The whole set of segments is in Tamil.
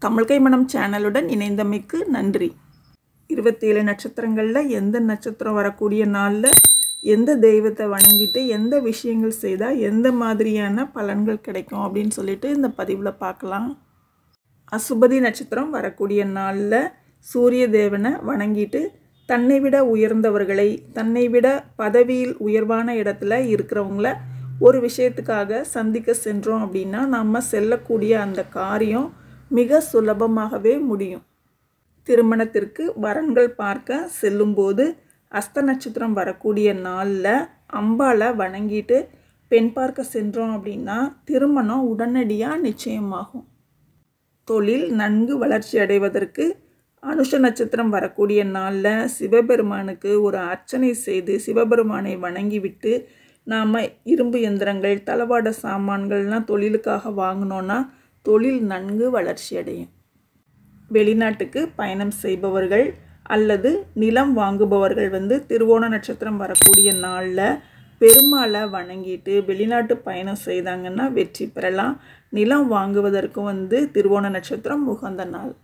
தமிழ்கை மனம் சேனலுடன் இணைந்தமைக்கு நன்றி இருபத்தேழு நட்சத்திரங்களில் எந்த நட்சத்திரம் வரக்கூடிய நாளில் எந்த தெய்வத்தை வணங்கிட்டு எந்த விஷயங்கள் செய்தால் எந்த மாதிரியான பலன்கள் கிடைக்கும் அப்படின்னு சொல்லிட்டு இந்த பதிவில் பார்க்கலாம் அசுபதி நட்சத்திரம் வரக்கூடிய நாளில் சூரிய தேவனை வணங்கிட்டு தன்னை விட உயர்ந்தவர்களை தன்னை விட பதவியில் உயர்வான இடத்துல இருக்கிறவங்கள ஒரு விஷயத்துக்காக சந்திக்க சென்றோம் அப்படின்னா நம்ம செல்லக்கூடிய அந்த காரியம் மிக சுலபமாகவே முடியும் திருமணத்திற்கு வரன்கள் பார்க்க செல்லும்போது அஸ்த நட்சத்திரம் வரக்கூடிய நாளில் அம்பாலை வணங்கிட்டு பெண் பார்க்க சென்றோம் அப்படின்னா திருமணம் உடனடியாக நிச்சயமாகும் தொழில் நன்கு வளர்ச்சி அடைவதற்கு அனுஷ நட்சத்திரம் வரக்கூடிய நாளில் சிவபெருமானுக்கு ஒரு அர்ச்சனை செய்து சிவபெருமானை வணங்கிவிட்டு நாம் இரும்பு எந்திரங்கள் தளவாட சாமான்கள்லாம் தொழிலுக்காக வாங்கினோன்னா தொழில் நன்கு வளர்ச்சி அடையும் வெளிநாட்டுக்கு பயணம் செய்பவர்கள் அல்லது நிலம் வாங்குபவர்கள் வந்து திருவோண நட்சத்திரம் வரக்கூடிய நாளில் பெருமாளை வணங்கிட்டு வெளிநாட்டு பயணம் செய்தாங்கன்னா வெற்றி பெறலாம் நிலம் வாங்குவதற்கு வந்து திருவோண நட்சத்திரம் உகந்த நாள்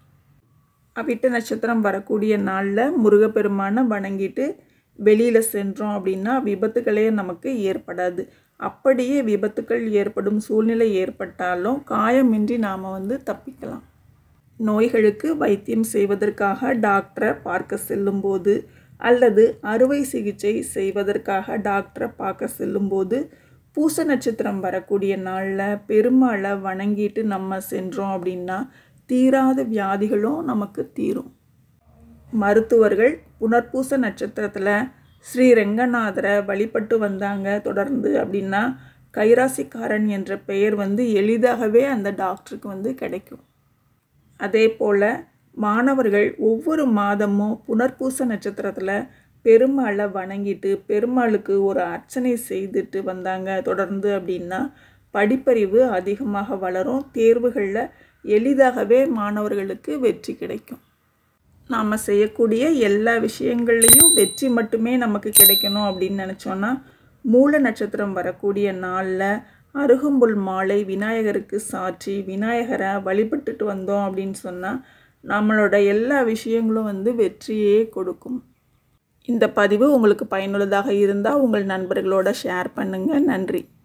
அவிட்ட நட்சத்திரம் வரக்கூடிய நாளில் முருகப்பெருமானை வணங்கிட்டு வெளியில் சென்றோம் அப்படின்னா விபத்துகளே நமக்கு ஏற்படாது அப்படியே விபத்துக்கள் ஏற்படும் சூழ்நிலை ஏற்பட்டாலும் காயமின்றி நாம் வந்து தப்பிக்கலாம் நோய்களுக்கு வைத்தியம் செய்வதற்காக டாக்டரை பார்க்க செல்லும்போது அல்லது அறுவை சிகிச்சை செய்வதற்காக டாக்டரை பார்க்க செல்லும்போது பூச நட்சத்திரம் வரக்கூடிய நாளில் பெருமாளை வணங்கிட்டு நம்ம சென்றோம் அப்படின்னா தீராத வியாதிகளும் நமக்கு தீரும் மருத்துவர்கள் புனர்பூச நட்சத்திரத்தில் ஸ்ரீ ரெங்கநாதரை வழிபட்டு வந்தாங்க தொடர்ந்து அப்படின்னா கைராசிக்காரன் என்ற பெயர் வந்து எளிதாகவே அந்த டாக்டருக்கு வந்து கிடைக்கும் அதே போல் மாணவர்கள் ஒவ்வொரு மாதமும் புனர்பூச நட்சத்திரத்தில் பெருமாளை வணங்கிட்டு பெருமாளுக்கு ஒரு அர்ச்சனை செய்துட்டு வந்தாங்க தொடர்ந்து அப்படின்னா படிப்பறிவு அதிகமாக வளரும் தேர்வுகளில் எளிதாகவே மாணவர்களுக்கு வெற்றி கிடைக்கும் நாம் செய்யக்கூடிய எல்லா விஷயங்கள்லேயும் வெற்றி மட்டுமே நமக்கு கிடைக்கணும் அப்படின்னு நினச்சோன்னா மூல நட்சத்திரம் வரக்கூடிய நாளில் அருகம்புல் மாலை விநாயகருக்கு சாற்றி விநாயகரை வழிபட்டுட்டு வந்தோம் அப்படின்னு சொன்னால் நம்மளோட எல்லா விஷயங்களும் வந்து வெற்றியே கொடுக்கும் இந்த பதிவு உங்களுக்கு பயனுள்ளதாக இருந்தால் உங்கள் நண்பர்களோட ஷேர் பண்ணுங்கள் நன்றி